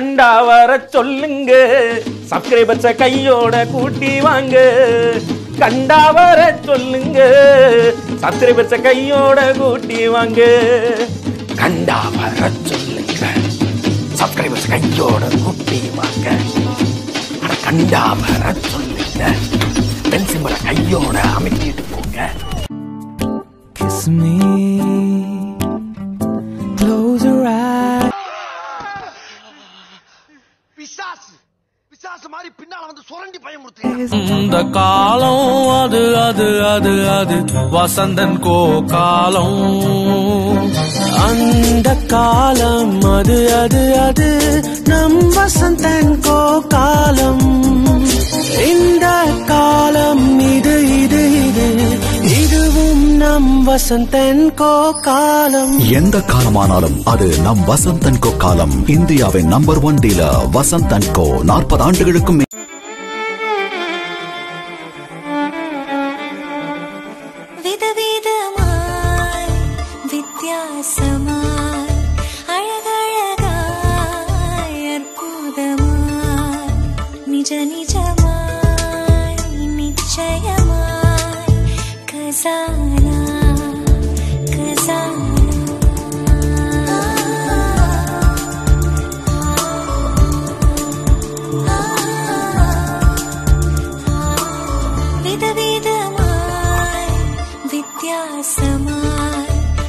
கண்டா வர சொல்லுங்க சப்ஸ்கிரைபர்ஸ கையோட கூட்டி வாங்க கண்டா வர சொல்லுங்க சப்ஸ்கிரைபர்ஸ கையோட கூட்டி வாங்க கண்டா வர சொல்லுங்க சப்ஸ்கிரைபர்ஸ் கையோட கூட்டி வாங்க அட கண்டா வர சொல்லுங்க பென் சிம்பளை கையோட அமைக்கிட்டு போங்க Kiss me. Close your eyes. பிசாசு பிசாசு மாதிரி பின்னால வந்து சுரண்டி பயமுறுத்து இந்த காலம் அது அது அது அது வசந்தன் கோ காலம் அந்த காலம் அது அது அது நம் வசந்தன் கோ காலம் இந்த காலம் இது இது இது இதுவும் நம் வசந்தன் கோ காலம் எந்த காலமானாலும் அது நம் வசந்தன் கோ காலம் இந்தியாவின் number one dealer Vasanthan co நாற்பது ஆண்டுகளுக்கும் மே- விதவிதமாய் வித்தியாசமாய் அழகழகாய் அற்புதமாய் நிஜ நிஜமாய் நிச்சயமாய் கசானா விதவிதமாய் வித்தியாசமாய்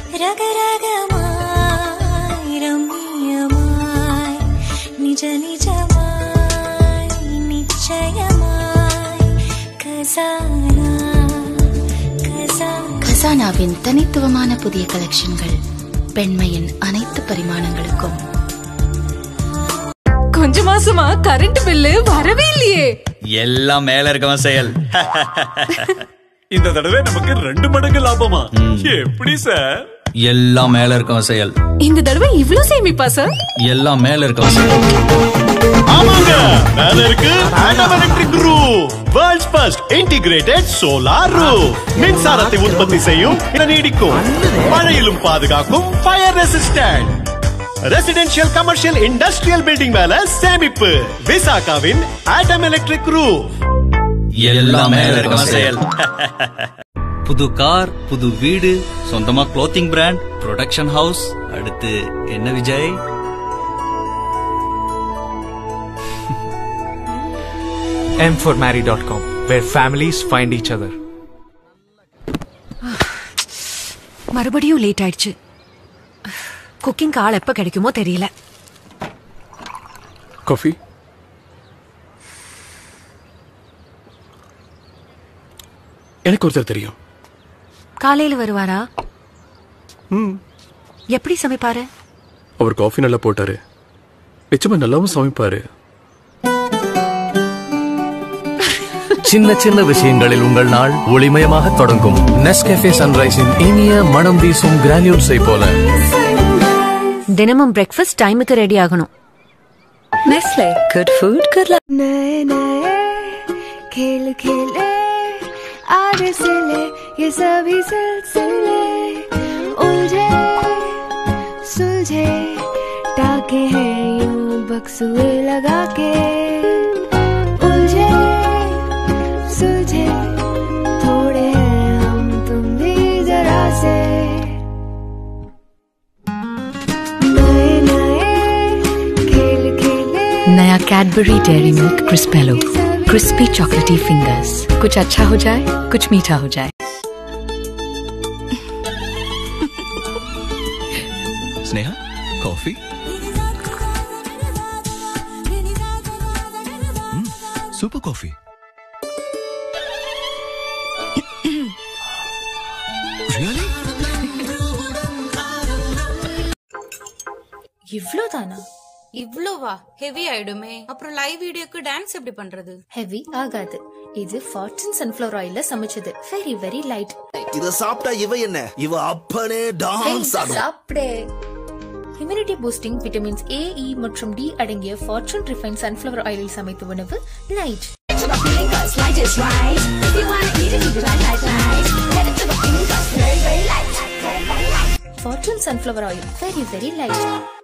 ரகரகமாய் ரம்மியமாய் நிஜ நிஜமாய் நிச்சயமாய் கசானா கசானா கசானாவின் தனித்துவமான புதிய கலெக்ஷன்கள் பெண்மையின் அனைத்து பரிமாணங்களுக்கும் கொஞ்ச மாசமா கரண்ட் பில்லு வரவே இல்லையே எல்லாம் மேல இருக்கவன் செயல் இந்த தடவை நமக்கு ரெண்டு மடங்கு லாபமா எப்படி சார் எல்லாம் மேல இருக்கவன் செயல் இந்த தடவை இவ்ளோ சேமிப்பா சார் எல்லாம் மேல இருக்கவன் செயல் ஆமாங்க மேல இருக்கு Atum electric roof world's first integrated solar roof மின்சாரத்தை உற்பத்தி செய்யும் இட நீடிக்கும் மழையிலும் பாதுகாக்கும் fire resistant residential commercial industrial building மேல சேமிப்பு விசாகாவின் ஆடம் எலக்ட்ரிக் ரூஃப் எல்லாம் மேல இருக்கவன் செயல் புது கார் புது வீடு சொந்தமா க்ளோத்திங் பிராண்ட் ப்ரொடக்ஷன் ஹவுஸ் அடுத்து என்ன Vijay m4marry.com where families find each other மறுபடியும் லேட் ஆயிடுச்சு குக்கிங் ஆள் எப்ப கிடைக்குமோ தெரியல காஃபி எனக்கு ஒருத்தர் தெரியும் காலையில வருவாரா எப்படி சமைப்பாரு அவர் காஃபி நல்லா போட்டாரு நிச்சயமா நல்லாவும் சமைப்பாரு சின்ன சின்ன விஷயங்களில் உங்கள் நாள் ஒளிமயமாக தொடங்கும் நெஸ்கேஃபே சன்ரைஸின் இனிய மனம் வீசும் கிரானியூல்ஸை போல தினமும் பிரேக்ஃபாஸ்ட் டைமுக்கு ரெடி ஆகணும் நெஸ்லே குட் ஃபுட் குட் नए नए खेल खेले आज से ले ये सभी सिलसिले उलझे सुलझे टाके हैं यूं बक्सुए लगा के उलझे सुलझे थोड़े हैं हम तुम भी जरा से नए नए खेल खेले नया Cadbury dairy milk Crispello crispy chocolatey fingers कुछ अच्छा हो जाए कुछ मीठा हो जाए Sneha coffee super coffee really இவ்ளோதானா இவ்ளோவா ஹெவி ஆயிடுமே அப்புறம் லைவ் வீடியோக்கு டான்ஸ் எப்படி பண்றது ஹெவி ஆகாது இது ஃபார்ச்சூன் சன்ஃபிளவர் ஆயில்ல சமைச்சது வெரி வெரி லைட் இத சாப்பிட்டா இவ என்ன இவ அப்பனே டான்ஸ் ஆடும் சாப்பிடு immunity boosting vitamins A E மற்றும் டி அடங்கிய ஃபார்ச்சூன் ரிஃபைன் சன்ஃபிளவர் ஆயிலில் சமைத்த உணவு light Fortune sunflower oil very very light